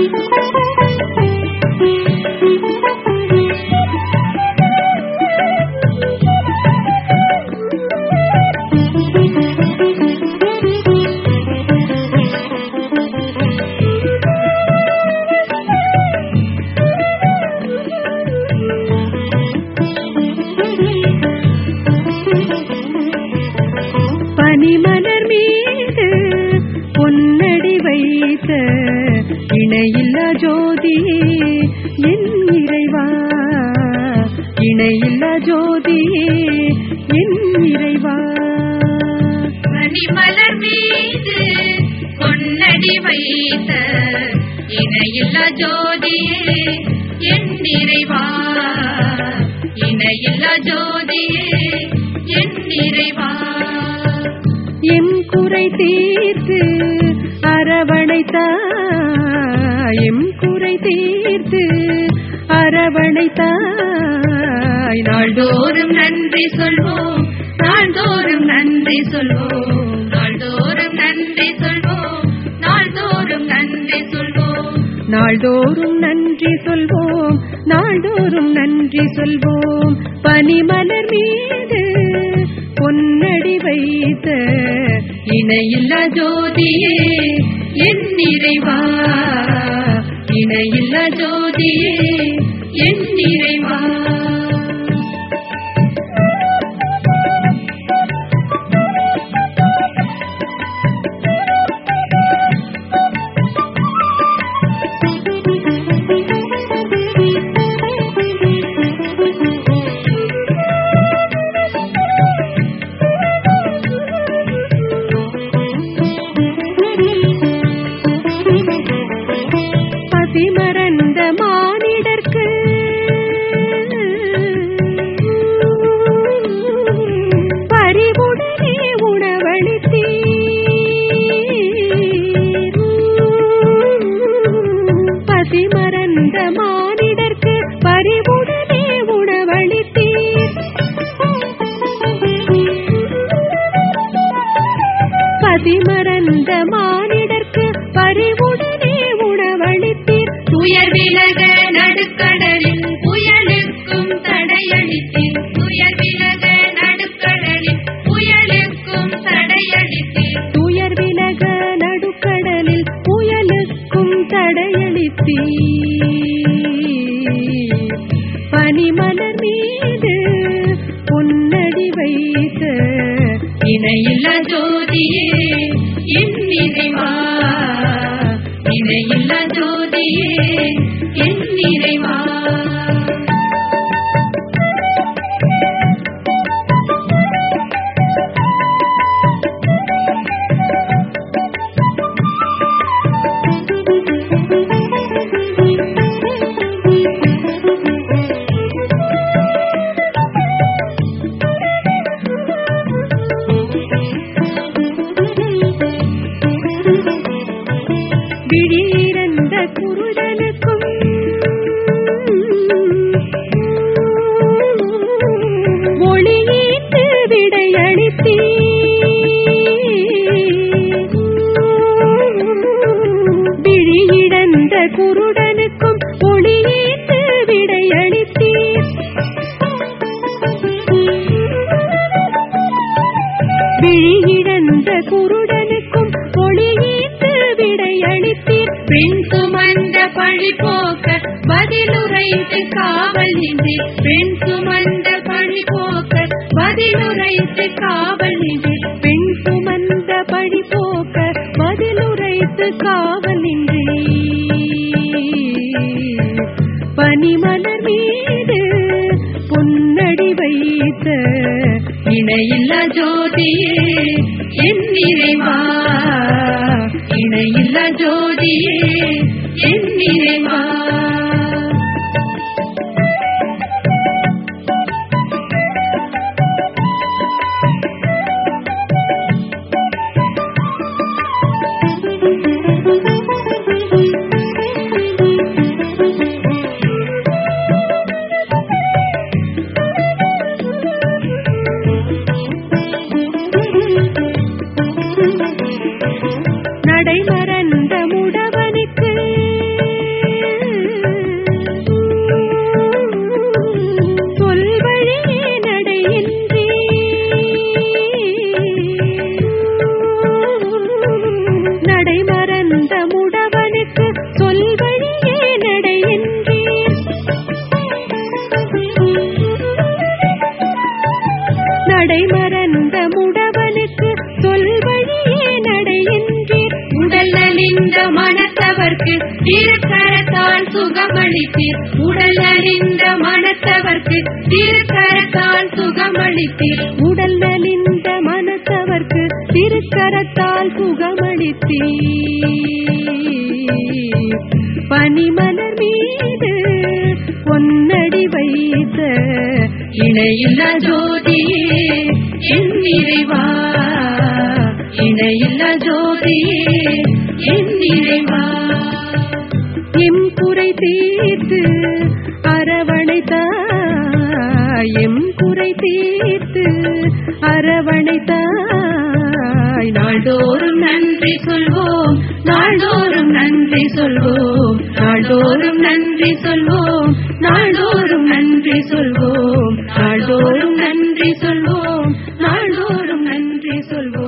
பனிமலர் மீது பொன்னடி வைத்த இணையில்லா ஜோதியே என் இறைவா இணையில்லா ஜோதியே என் இறைவா மணிமலர் மீது பொன்னடி வைத்த இணையில்லா ஜோதியே என் நிறைவா இணையில்லா ஜோதியே என் நிறைவா எம் குறை தீர்த்து அரவணைத்தாய் எம் குறை தீர்த்து அரவணைத்தாய் நாள்தோறும் நாள்தோறும் நன்றி சொல்வோம் நாள்தோறும் நன்றி சொல்வோம் நாள்தோறும் நன்றி சொல்வோம் நாள்தோறும் நன்றி சொல்வோம் நாள்தோறும் நன்றி சொல்வோம் நாள்தோறும் நன்றி சொல்வோம் பனிமலர் மீது பொன்னடி வைத்த இணையில்லா ஜோதியே என் நிறைவா இணையில்லா ஜோதியே என் நிறைவா பசிமறந்த மானிடர்க்கு பறிவுடனே உணவளித்தீர் பசிமறந்த மானிடர்க்கு பறிவுடனே உணவளித்தீர் பதிமறந்த மானிடர்க்கு பறிவுடனே உணவளித்தீர் துயர் விலக நடுக்கடலில் புயலுக்கும் தடையளித்தேன் துயர் விலக நடுக்கடலில் புயலுக்கும் தடையளித்தேன் துயர் விலக நடுக்கடலில் புயலுக்கும் தடையளித்தீர் பனிமலர் மீது பொன்னடி வைத்த இணையில்லா ஜோதியே என் நிறைவா இணையில்லா ஜோதியே என் நிறைவா விழியிறந்த குருடனுக்கும் ஒளியீட்டு விடையளித்தீ விழியிழந்த குருடனுக்கும் ஒளியீட்டு விடையளித்தீர் விழியிழந்த குருடனுக்கும் ஒளியீட்டு விடையளித்தீர் பெண் சுமந்த பழி போக்க பதிலுரைத்து காவல் நின்றி பெண் சுமந்த பழி போக்க பதிலுரைத்து காவல் நின்றி பெண் சுமந்த பழி போக்க பதிலுரைத்து காவலின்றி பனிமலர் மீது பொன்னடி வைத்த இணையில்லா ஜோதியே என் நிறைவா இணையில்லா ஜோதியே என் நிறைவா நடைமறந்த முடவனுக்கு மனத்தவர்க்கு திருக்கரத்தால் சுகமளித்தீர் உடல் அழிந்த மனத்தவர்க்கு திருக்கரத்தால் சுகமளித்தீர் உடல் நலிந்த மனத்தவர்க்கு திருக்கரத்தால் சுகமளித்தீ பனிமலர் மீது பொன்னடி வைத்த இணையில்லா ஜோதியே என் நிறைவா இணையில்லா ஜோதியே என் நிறைவா எம் குறை தீர்த்து அரவணைத்தாய் எம் குறை தீர்த்து அரவணைத்தாய் நாள்தோறும் நன்றி சொல்வோம் நாள்தோறும் நன்றி சொல்வோம் நாள்தோறும் நன்றி சொல்வோம் நாள்தோறும் நன்றி சொல்வோம் நாள்தோறும் நன்றி சொல்வோம் நாள்தோறும் நன்றி சொல்வோம்